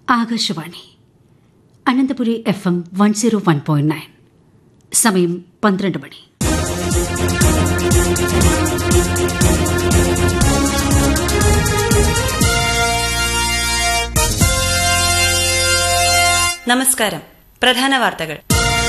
Akashvani Ananthapuri F M one zero one point nine സമയം പന്ത്രണ്ട് മണി നമസ്കാരം പ്രധാന വാർത്തകൾ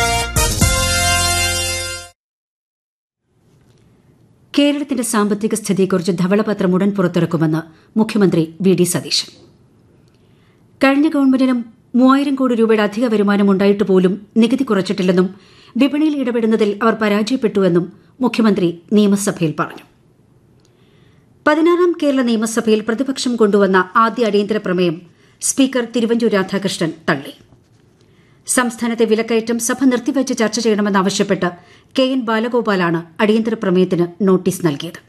കേരളത്തിന്റെ സാമ്പത്തിക സ്ഥിതിയെക്കുറിച്ച് ധവളപത്രം ഉടൻ പുറത്തിറക്കുമെന്ന് മുഖ്യമന്ത്രി വി ഡി സതീശൻ കഴിഞ്ഞ ഗവൺമെന്റിനും മൂവായിരം കോടി രൂപയുടെ അധിക വരുമാനം ഉണ്ടായിട്ട് പോലും നികുതി കുറച്ചിട്ടില്ലെന്നും വിപണിയിൽ ഇടപെടുന്നതിൽ അവർ പരാജയപ്പെട്ടുവെന്നും മുഖ്യമന്ത്രി നിയമസഭയിൽ പറഞ്ഞു പതിനാറാം കേരള നിയമസഭയിൽ പ്രതിപക്ഷം കൊണ്ടുവന്ന ആദ്യ അടിയന്തര പ്രമേയം സ്പീക്കർ തിരുവഞ്ചൂർ രാധാകൃഷ്ണൻ തള്ളി സംസ്ഥാനത്തെ വിലക്കയറ്റം സഭ നിർത്തിവച്ച് ചർച്ച ചെയ്യണമെന്നാവശ്യപ്പെട്ട് കെ എൻ ബാലഗോപാലാണ് അടിയന്തര പ്രമേയത്തിന് നോട്ടീസ് നൽകിയത്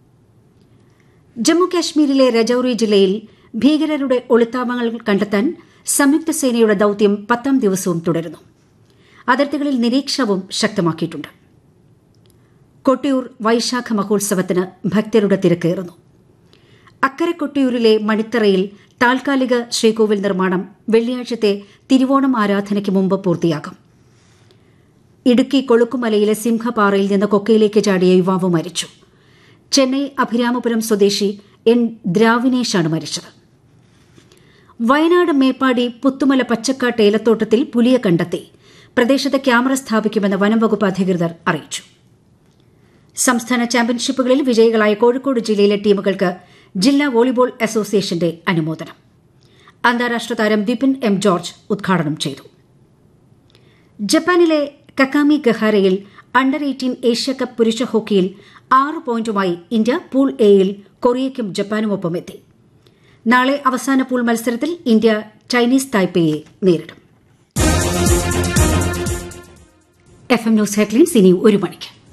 ജമ്മു കാശ്മീരിലെ രജൌറി ജില്ലയിൽ ഭീകരരുടെ ഒളിത്താവളങ്ങൾ കണ്ടെത്താൻ സംയുക്ത സേനയുടെ ദൌത്യം പത്താം ദിവസവും തുടരുന്നു അതിർത്തികളിൽ നിരീക്ഷണവും ശക്തമാക്കിയിട്ടുണ്ട് കൊട്ടിയൂർ വൈശാഖ മഹോത്സവത്തിന് ഭക്തരുടെ തിരക്കേറുന്നു അക്കരെ കൊട്ടിയൂരിലെ മണിത്തറയിൽ താൽക്കാലിക ശ്രീകോവിൽ നിർമ്മാണം വെള്ളിയാഴ്ചത്തെ തിരുവോണം ആരാധനയ്ക്ക് മുമ്പ് പൂർത്തിയാകും ഇടുക്കി കൊളുക്കുമലയിലെ സിംഹപാറയിൽ നിന്ന് കൊക്കയിലേക്ക് ചാടിയ യുവാവ് മരിച്ചു ചെന്നൈ അഭിരാമപുരം സ്വദേശി എൻ ദ്രാവിനേഷാണ് മരിച്ചത് വയനാട് മേപ്പാടി പുത്തുമല പച്ചക്കാട്ട് ഏലത്തോട്ടത്തിൽ പുലിയെ കണ്ടെത്തി പ്രദേശത്ത് ക്യാമറ സ്ഥാപിക്കുമെന്ന് വനംവകുപ്പ് അധികൃതർ അറിയിച്ചു സംസ്ഥാന ചാമ്പ്യൻഷിപ്പുകളിൽ വിജയികളായ കോഴിക്കോട് ജില്ലയിലെ ടീമുകൾക്ക് ജില്ലാ വോളിബോൾ അസോസിയേഷന്റെ അനുമോദനം അന്താരാഷ്ട്ര താരം വിപിൻ എം ജോർജ് ഉദ്ഘാടനം ചെയ്തു ജപ്പാനിലെ കക്കാമി ഗഹാരയിൽ അണ്ടർ എയ്റ്റീൻ ഏഷ്യാകപ്പ് പുരുഷ ഹോക്കിയിൽ ആറ് പോയിന്റുമായി ഇന്ത്യ പൂൾ എയിൽ കൊറിയയ്ക്കും ജപ്പാനുമൊപ്പം എത്തി നാളെ അവസാന പൂൾ മത്സരത്തിൽ ഇന്ത്യ ചൈനീസ് തായ്പേയെ നേരിടും എഫ് എം ന്യൂസ് ഹെഡ്ലൈൻസ് ഇനി ഒരു മണിക്ക്